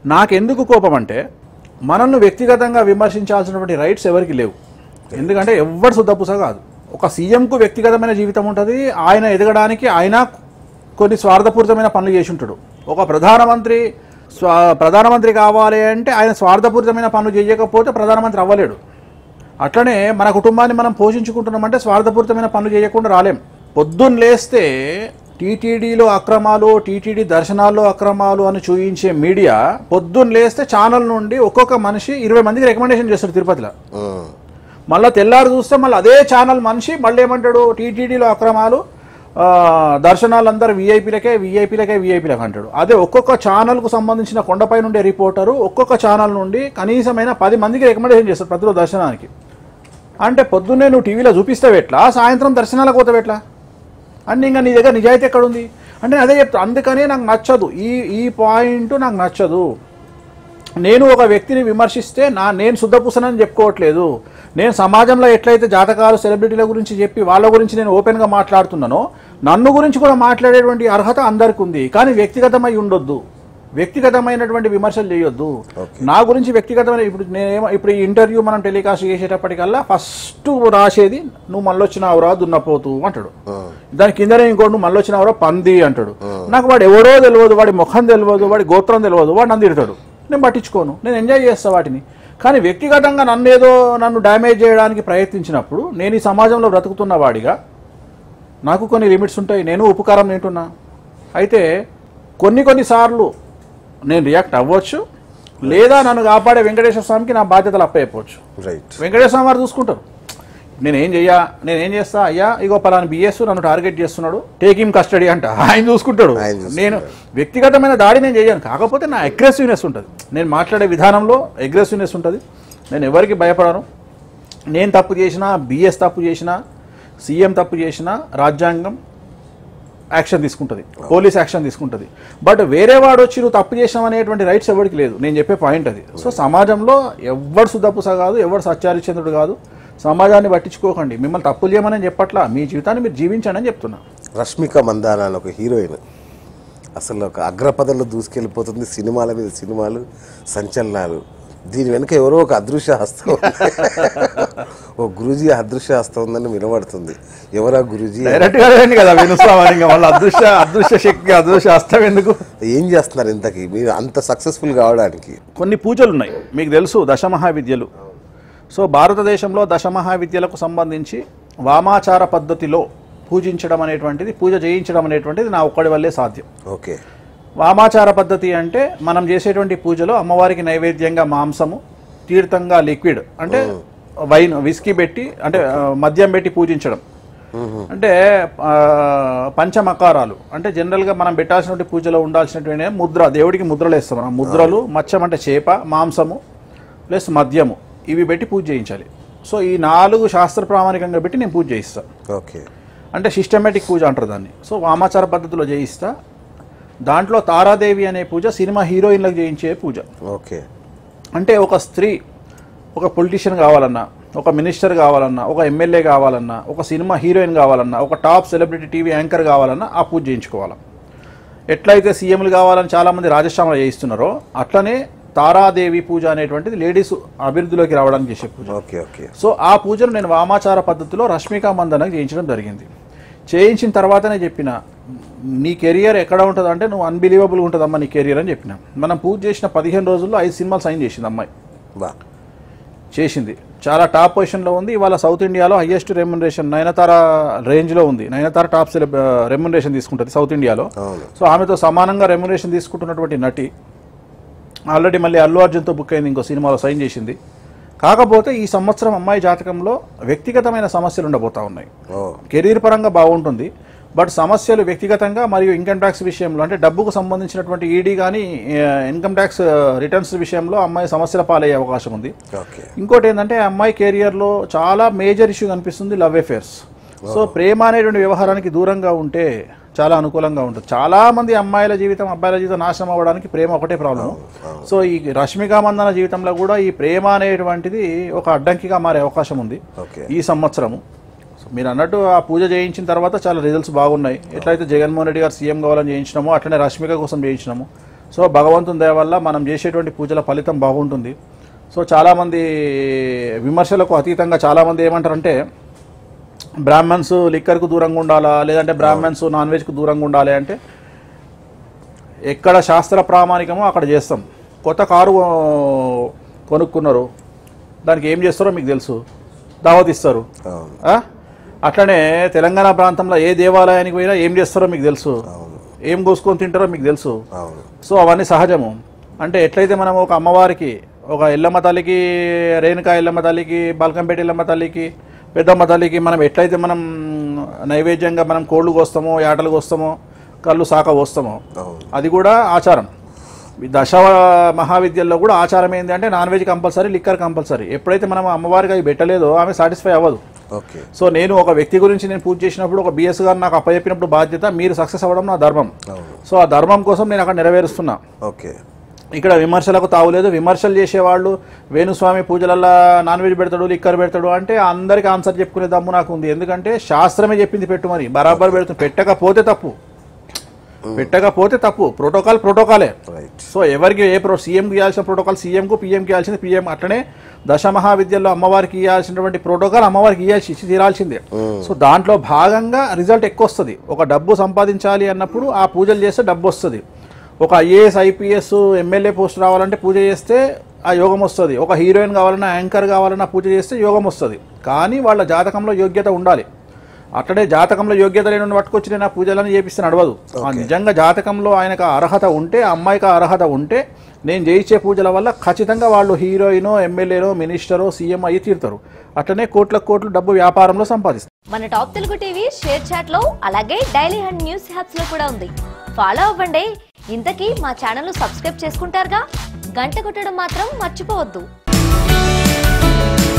నాకెందుకు కోపం అంటే మనల్ని వ్యక్తిగతంగా విమర్శించాల్సినటువంటి రైట్స్ ఎవరికి లేవు ఎందుకంటే ఎవ్వరు శుద్ధపూస కాదు ఒక సీఎంకు వ్యక్తిగతమైన జీవితం ఉంటుంది ఆయన ఎదగడానికి ఆయన కొన్ని స్వార్థపూరితమైన పనులు చేసి ఉంటాడు ఒక ప్రధానమంత్రి స్వా ప్రధానమంత్రి కావాలి అంటే ఆయన స్వార్థపూరితమైన పనులు చేయకపోతే ప్రధానమంత్రి అవ్వలేడు అట్లనే మన కుటుంబాన్ని మనం పోషించుకుంటున్నామంటే స్వార్థపూరితమైన పనులు చేయకుండా రాలేం పొద్దున్న లేస్తే టీటీడీలో అక్రమాలు టీటీడీ దర్శనాల్లో అక్రమాలు అని చూయించే మీడియా పొద్దున్న లేస్తే ఛానల్ నుండి ఒక్కొక్క మనిషి ఇరవై మందికి రికమెండేషన్ చేస్తాడు తిరుపతిలో ఉమ్. మళ్ళీ తెల్లారు చూస్తే మళ్ళీ అదే ఛానల్ మనిషి మళ్ళీ ఏమంటాడు టీటీడీలో అక్రమాలు ఆ, దర్శనాలు అందరు వీఐపీలకే వీఐపీలకే వీఐపీలకు అంటాడు అదే ఒక్కొక్క ఛానల్కు సంబంధించిన కొండపై నుండే రిపోర్టరు ఒక్కొక్క ఛానల్ నుండి కనీసమైన పది మందికి రికమెండేషన్ చేస్తాడు ప్రతిరోజు దర్శనానికి అంటే పొద్దున్నే నువ్వు టీవీలో చూపిస్తావు ఎట్లా సాయంత్రం దర్శనాలకు పోతావు ఎట్లా అంటే ఇంకా నీ దగ్గర నిజాయితీ ఎక్కడ ఉంది అంటే నేను అదే చెప్తా అందుకనే నాకు నచ్చదు ఈ ఈ పాయింట్ నాకు నచ్చదు నేను ఒక వ్యక్తిని విమర్శిస్తే నా నేను శుద్ధపూసనని చెప్పుకోవట్లేదు నేను సమాజంలో ఎట్లయితే జాతకాలు సెలబ్రిటీల గురించి చెప్పి వాళ్ళ గురించి నేను ఓపెన్గా మాట్లాడుతున్నానో నన్ను గురించి కూడా మాట్లాడేటువంటి అర్హత అందరికి ఉంది కానీ వ్యక్తిగతమై ఉండొద్దు వ్యక్తిగతమైనటువంటి విమర్శలు చేయొద్దు నా గురించి వ్యక్తిగతమైన ఇప్పుడు నేనేమో ఇప్పుడు ఈ ఇంటర్వ్యూ మనం టెలికాస్ట్ చేసేటప్పటికల్లా ఫస్ట్ రాసేది నువ్వు మళ్ళొచ్చినావురా దున్నపోతూ అంటాడు దాని కిందనే ఇంకోటి నువ్వు మళ్ళొచ్చినావురా పంది అంటాడు నాకు వాడు ఎవరో తెలియదు వాడి ముఖం తెలియదు వాడి గోత్రం తెలియదు వాడు నన్ను తిడతాడు నేను పట్టించుకోను నేను ఎంజాయ్ చేస్తా వాటిని కానీ వ్యక్తిగతంగా నన్ను ఏదో నన్ను డ్యామేజ్ చేయడానికి ప్రయత్నించినప్పుడు నేను ఈ సమాజంలో బ్రతుకుతున్న వాడిగా నాకు కొన్ని లిమిట్స్ ఉంటాయి నేను ఉపకారం తింటున్నా అయితే కొన్ని కొన్నిసార్లు నేను రియాక్ట్ అవ్వచ్చు లేదా నన్ను కాపాడే వెంకటేశ్వర స్వామికి నా బాధ్యతలు అప్పయిపోవచ్చు రైట్ వెంకటేశ్వర స్వామి వారు చూసుకుంటారు నేను ఏం చెయ్యా నేను ఏం చేస్తా అయ్యా ఇగో పలానా బిఎస్ నన్ను టార్గెట్ చేస్తున్నాడు టేక్ హిమ్ కస్టడీ అంట ఆయన చూసుకుంటాడు ఆయన చూసుకుంటాడు. నేను వ్యక్తిగతమైన దాడి నేను చేయను కాకపోతే నా అగ్రెసివ్నెస్ ఉంటుంది నేను మాట్లాడే విధానంలో అగ్రెసివ్నెస్ ఉంటుంది నేను ఎవరికి భయపడను నేను తప్పు చేసినా బిఎస్ తప్పు చేసినా సీఎం తప్పు చేసినా రాజ్యాంగం యాక్షన్ తీసుకుంటుంది పోలీస్ యాక్షన్ తీసుకుంటుంది బట్ వేరే వాడు వచ్చి నువ్వు తప్పు చేసినావు అనేటువంటి రైట్స్ ఎవరికి లేదు నేను చెప్పే పాయింట్ అది సో సమాజంలో ఎవడు సుద్దపుస కాదు ఎవడు సత్యారిచంద్రుడు కాదు సమాజాన్ని పట్టించుకోకండి మిమ్మల్ని తప్పులు చేయమని చెప్పట్లా మీ జీవితాన్ని మీరు జీవించండి అని చెప్తున్నా రష్మిక మందాన అని ఒక హీరోయిన్ అసలు ఒక అగ్రపదంలో దూసుకెళ్ళిపోతుంది సినిమాల మీద సినిమాలు సంచలనాలు దీని వెనుక ఎవరో ఒక అదృశ్య హస్తం ఉంది. ఓ గురూజీ అదృశ్య హస్తం ఉందని వినబడుతుంది ఎవరా గురూజీ డైరెక్ట్ గా లేండి కదా వినుస్తామని ఇంకా వాళ్ళ అదృశ్య అదృశ్య శక్తి అదృశ్య హస్తం ఎందుకు ఏం చేస్తున్నారు ఇంతకీ మీరు అంత సక్సెస్ఫుల్ కావడానికి కొన్ని పూజలు ఉన్నాయి మీకు తెలుసు దశమహావిద్యలు సో భారతదేశంలో దశమహావిద్యలకు సంబంధించి వామాచార పద్ధతిలో పూజించడం అనేటువంటిది పూజ చేయించడం అనేటువంటిది నా ఒక్కడి వల్లే సాధ్యం ఓకే వామాచార పద్ధతి అంటే మనం చేసేటువంటి పూజలో అమ్మవారికి నైవేద్యంగా మాంసము తీర్థంగా లిక్విడ్ అంటే వైన్ విస్కీ పెట్టి అంటే ఆ, మద్యం పెట్టి పూజించడం అంటే ఆ, పంచమకారాలు అంటే జనరల్గా మనం పెట్టాల్సినటువంటి పూజలో ఉండాల్సినటువంటి ముద్ర దేవుడికి ముద్రలు వేస్తాం మనం ముద్రలు మత్స్యం అంటే చేప మాంసము ప్లస్ మద్యము ఇవి పెట్టి పూజ చేయించాలి సో ఈ నాలుగు శాస్త్ర ప్రామాణికంగా పెట్టి నేను పూజ చేయిస్తాను ఓకే అంటే సిస్టమేటిక్ పూజ అంటారు దాన్ని సో వామాచార పద్ధతిలో చేయిస్తా దాంట్లో తారాదేవి అనే పూజ సినిమా హీరోయిన్లకు చేయించే పూజ ఓకే అంటే ఒక స్త్రీ ఒక పొలిటీషియన్ కావాలన్నా ఒక మినిస్టర్ కావాలన్నా ఒక ఎమ్మెల్యే కావాలన్నా ఒక సినిమా హీరోయిన్ కావాలన్నా ఒక టాప్ సెలబ్రిటీ టీవీ యాంకర్ కావాలన్నా ఆ పూజ చేయించుకోవాలి ఎట్లయితే సీఎంలు కావాలని చాలామంది రాజశ్యామలు చేయిస్తున్నారో అట్లనే తారాదేవి పూజ అనేటువంటిది లేడీస్ అభివృద్ధిలోకి రావడానికి చేసే పూజ ఓకే ఓకే సో ఆ పూజను నేను వామాచార పద్ధతిలో రష్మికా మందనకు చేయించడం జరిగింది చేయించిన తర్వాతనే చెప్పిన నీ కెరియర్ ఎక్కడ ఉంటుంది అంటే నువ్వు అన్బిలీవబుల్ ఉంటుందమ్మా నీ కెరియర్ అని చెప్పిన మనం పూజ చేసిన పదిహేను రోజుల్లో ఐదు సినిమాలు సైన్ చేసింది అమ్మాయి బా చేసింది చాలా టాప్ పొజిషన్లో ఉంది ఇవాళ సౌత్ ఇండియాలో హైయెస్ట్ రెమ్యునరేషన్ నయనతార రేంజ్లో ఉంది నయనతార టాప్ సెలబ్ రెమ్యునరేషన్ తీసుకుంటుంది సౌత్ ఇండియాలో అవును సో ఆమెతో సమానంగా రెమ్యునరేషన్ తీసుకుంటున్నటువంటి నటి ఆల్రెడీ మళ్ళీ అల్లు అర్జున్తో బుక్ అయింది ఇంకో సినిమాలో సైన్ చేసింది కాకపోతే ఈ సంవత్సరం అమ్మాయి జాతకంలో వ్యక్తిగతమైన సమస్యలు ఉండబోతా ఉన్నాయి ఓ కెరీర్ పరంగా బాగుంటుంది బట్ సమస్యలు వ్యక్తిగతంగా మరియు ఇన్కమ్ ట్యాక్స్ విషయంలో అంటే డబ్బుకు సంబంధించినటువంటి ఈడీ కానీ ఇన్కమ్ ట్యాక్స్ రిటర్న్స్ విషయంలో అమ్మాయి సమస్యల పాలయ్యే అవకాశం ఉంది ఓకే ఇంకోటి ఏంటంటే ఆ అమ్మాయి కెరియర్లో చాలా మేజర్ ఇష్యూ కనిపిస్తుంది లవ్ అఫేర్స్ సో ప్రేమ అనేటువంటి వ్యవహారానికి దూరంగా ఉంటే చాలా అనుకూలంగా ఉంటుంది చాలా మంది అమ్మాయిల జీవితం అబ్బాయిల జీవితం నాశనం అవ్వడానికి ప్రేమ ఒకటే ప్రాబ్లం సో ఈ రష్మిక మందన జీవితంలో కూడా ఈ ప్రేమ అనేటువంటిది ఒక అడ్డంకిగా మారే అవకాశం ఉంది ఓకే ఈ సంవత్సరము సో మీరు అన్నట్టు ఆ పూజ చేయించిన తర్వాత చాలా రిజల్ట్స్ బాగున్నాయి ఎట్లయితే జగన్మోహన్ రెడ్డి గారు సీఎం కావాలని చేయించినామో అట్లనే రష్మిక కోసం చేయించినాము సో భగవంతుని దయ వల్ల మనం చేసేటువంటి పూజల ఫలితం బాగుంటుంది సో చాలామంది విమర్శలకు అతీతంగా చాలామంది ఏమంటారంటే బ్రాహ్మణ్స్ లిక్కర్కు దూరంగా ఉండాలా లేదంటే బ్రాహ్మణ్స్ నాన్ వెజ్కు దూరంగా ఉండాలి అంటే ఎక్కడ శాస్త్ర ప్రామాణికమో అక్కడ చేస్తాం కొత్త కారు ఆ, కొనుక్కున్నారు దానికి ఏం చేస్తారో మీకు తెలుసు దావత్ ఇస్తారు అవును ఆ? అట్లనే తెలంగాణ ప్రాంతంలో ఏ దేవాలయానికి పోయినా ఏం చేస్తారో మీకు తెలుసు అవును ఏం కోసుకొని తింటారో మీకు తెలుసు అవును సో అవన్నీ సహజము అంటే ఎట్లయితే మనం ఒక అమ్మవారికి ఒక ఎల్లమ్మ తల్లికి రేణుకా ఎల్లమ్మ తల్లికి బల్కంపేట ఎల్లమ్మ తల్లికి పెద్దమ్మ తల్లికి మనం ఎట్లయితే మనం నైవేద్యంగా మనం కోళ్ళు కోస్తామో యాటలు కోస్తామో కళ్ళు సాక పోస్తామో అవును అది కూడా ఆచారం ఈ దశ మహావిద్యల్లో కూడా ఆచారం ఏంటి అంటే non veg compulsory liquor compulsory ఎప్పుడైతే మనం అమ్మవారికి అవి పెట్టలేదో ఆమె సాటిస్ఫై అవ్వదు ఓకే సో నేను ఒక వ్యక్తి గురించి నేను పూజ చేసినప్పుడు ఒక బిఎస్ గారు నాకు అప్పచెప్పినప్పుడు బాధ్యత మీరు సక్సెస్ అవ్వడం నా ధర్మం అవును సో ఆ ధర్మం కోసం నేను అక్కడ నెరవేరుస్తున్నా ఓకే ఇక్కడ విమర్శలకు తావులేదు విమర్శలు చేసేవాళ్ళు వేణుస్వామి పూజలల్లో నాన్ వెజ్ పెడతాడు లిక్కర్ పెడతాడు అంటే అందరికి ఆన్సర్ చెప్పుకునే దమ్ము నాకు ఉంది ఎందుకంటే శాస్త్రమే చెప్పింది పెట్టు మరి బరాబర్ పెడుతుంది పెట్టకపోతే తప్పు పెట్టకపోతే తప్పు ప్రోటోకాల్ ప్రోటోకాలే రైట్ సో ఎవరికి ఏ ప్రో సీఎంకి ఇవ్వాల్సిన ప్రోటోకాల్ సీఎంకు పీఎంకి ఇవ్వాల్సింది పీఎం అట్లనే దశ మహావిద్యల్లో అమ్మవారికి ఇవ్వాల్సినటువంటి ప్రోటోకాల్ అమ్మవారికి ఇవ్వాల్సి ఇచ్చి తీరాల్సిందే సో దాంట్లో భాగంగా రిజల్ట్ ఎక్కువ వస్తుంది ఒక డబ్బు సంపాదించాలి అన్నప్పుడు ఆ పూజలు చేస్తే డబ్బు వస్తుంది ఒక ఐఏఎస్ ఐపీఎస్ ఎమ్మెల్యే పోస్ట్ రావాలంటే పూజ చేస్తే ఆ యోగం వస్తుంది ఒక హీరోయిన్ కావాలన్నా యాంకర్ కావాలన్నా పూజ చేస్తే యోగం వస్తుంది కానీ వాళ్ళ జాతకంలో యోగ్యత ఉండాలి అట్లనే జాతకంలో యోగ్యత లేని పట్టుకొచ్చి నేను ఆ పూజలను చేపిస్తే నడవదు ఆ నిజంగా జాతకంలో ఆయనకు ఆ అర్హత ఉంటే ఆ అమ్మాయికి ఆ అర్హత ఉంటే నేను చేయించే పూజల వల్ల ఖచ్చితంగా వాళ్ళు హీరోయినో ఎమ్మెల్యేనో మినిస్టరో సీఎం అయ్యి తీరుతారు అట్లనే కోట్ల కోట్లు డబ్బు వ్యాపారంలో సంపాదిస్తారు మన top Telugu TV share chat లో అలాగే డైలీ హండ్ న్యూస్ హ్యాప్స్ లో కూడా ఉంది ఫాలో అవ్వండి ఇంతకీ మా ఛానల్ సబ్స్క్రైబ్ చేసుకుంటారుగా గంట కొట్టడం మాత్రం మర్చిపోవద్దు